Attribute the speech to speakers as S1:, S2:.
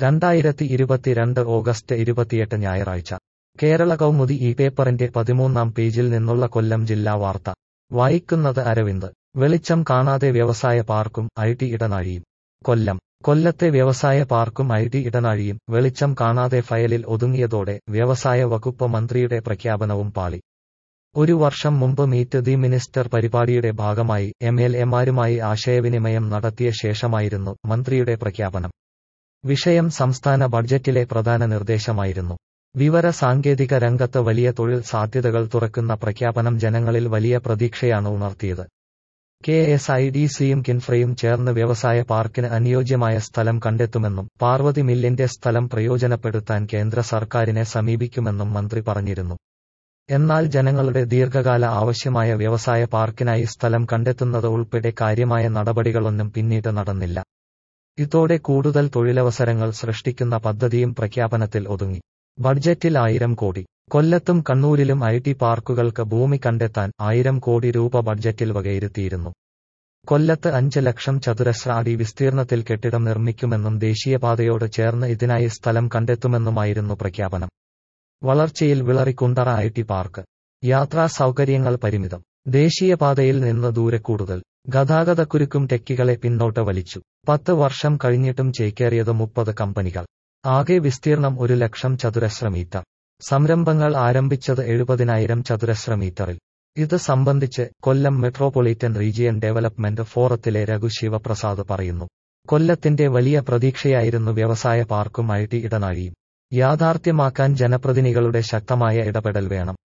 S1: രണ്ടായിരത്തി ഇരുപത്തിരണ്ട് ഓഗസ്റ്റ് ഇരുപത്തിയെട്ട് ഞായറാഴ്ച കേരള കൗമുദി ഈ പേപ്പറിന്റെ പതിമൂന്നാം പേജിൽ നിന്നുള്ള കൊല്ലം ജില്ലാ വാർത്ത വായിക്കുന്നത് അരവിന്ദ് വെളിച്ചം കാണാതെ വ്യവസായ പാർക്കും ഐ ടി ഇടനാഴിയും കൊല്ലം കൊല്ലത്തെ വ്യവസായ പാർക്കും ഐ ടി ഇടനാഴിയും വെളിച്ചം കാണാതെ ഫയലിൽ ഒതുങ്ങിയതോടെ വ്യവസായ വകുപ്പ് മന്ത്രിയുടെ പ്രഖ്യാപനവും പാളി ഒരു വർഷം മുമ്പ് മീറ്റ് ദി മിനിസ്റ്റർ പരിപാടിയുടെ ഭാഗമായി എം എൽ എമാരുമായി ആശയവിനിമയം നടത്തിയ ശേഷമായിരുന്നു മന്ത്രിയുടെ പ്രഖ്യാപനം വിഷയം സംസ്ഥാന ബഡ്ജറ്റിലെ പ്രധാന നിർദ്ദേശമായിരുന്നു വിവര സാങ്കേതിക രംഗത്ത് വലിയ തൊഴിൽ സാധ്യതകൾ തുറക്കുന്ന പ്രഖ്യാപനം ജനങ്ങളിൽ വലിയ പ്രതീക്ഷയാണ് ഉണർത്തിയത് കെ എസ് ഐ ഡി സിയും കിൻഫ്രയും ചേർന്ന് വ്യവസായ പാർക്കിന് അനുയോജ്യമായ സ്ഥലം കണ്ടെത്തുമെന്നും പാർവതി മില്ലിന്റെ സ്ഥലം പ്രയോജനപ്പെടുത്താൻ കേന്ദ്ര സർക്കാരിനെ സമീപിക്കുമെന്നും മന്ത്രി പറഞ്ഞിരുന്നു എന്നാൽ ജനങ്ങളുടെ ദീർഘകാല ആവശ്യമായ വ്യവസായ പാർക്കിനായി സ്ഥലം കണ്ടെത്തുന്നത് ഉൾപ്പെടെ കാര്യമായ നടപടികളൊന്നും പിന്നീട് നടന്നില്ല ഇതോടെ കൂടുതൽ തൊഴിലവസരങ്ങൾ സൃഷ്ടിക്കുന്ന പദ്ധതിയും പ്രഖ്യാപനത്തിൽ ഒതുങ്ങി ബഡ്ജറ്റിൽ ആയിരം കോടി കൊല്ലത്തും കണ്ണൂരിലും ഐ ടി പാർക്കുകൾക്ക് ഭൂമി കണ്ടെത്താൻ ആയിരം കോടി രൂപ ബഡ്ജറ്റിൽ വകയിരുത്തിയിരുന്നു കൊല്ലത്ത് അഞ്ച് ലക്ഷം ചതുരശ്ര അടി വിസ്തീർണത്തിൽ കെട്ടിടം നിർമ്മിക്കുമെന്നും ദേശീയപാതയോട് ചേർന്ന് ഇതിനായി സ്ഥലം കണ്ടെത്തുമെന്നുമായിരുന്നു പ്രഖ്യാപനം വളർച്ചയിൽ വിളറിക്കുണ്ടറ ഐ ടി പാർക്ക് യാത്രാ സൗകര്യങ്ങൾ പരിമിതം ദേശീയപാതയിൽ നിന്ന് ദൂരെ കൂടുതൽ ഗതാഗതക്കുരുക്കും ടെക്കികളെ പിന്നോട്ട് വലിച്ചു പത്ത് വർഷം കഴിഞ്ഞിട്ടും ചേക്കേറിയത് മുപ്പത് കമ്പനികൾ ആകെ വിസ്തീർണം ഒരു ലക്ഷം ചതുരശ്ര മീറ്റർ സംരംഭങ്ങൾ ആരംഭിച്ചത് എഴുപതിനായിരം ചതുരശ്ര മീറ്ററിൽ ഇത് സംബന്ധിച്ച് കൊല്ലം മെട്രോപൊളിറ്റൻ റീജിയൻ ഡെവലപ്മെന്റ് ഫോറത്തിലെ രഘു ശിവപ്രസാദ് പറയുന്നു കൊല്ലത്തിന്റെ വലിയ പ്രതീക്ഷയായിരുന്നു വ്യവസായ പാർക്കും ഐ ടി ഇടനാഴിയും യാഥാർത്ഥ്യമാക്കാൻ ജനപ്രതിനിധികളുടെ ശക്തമായ ഇടപെടൽ വേണം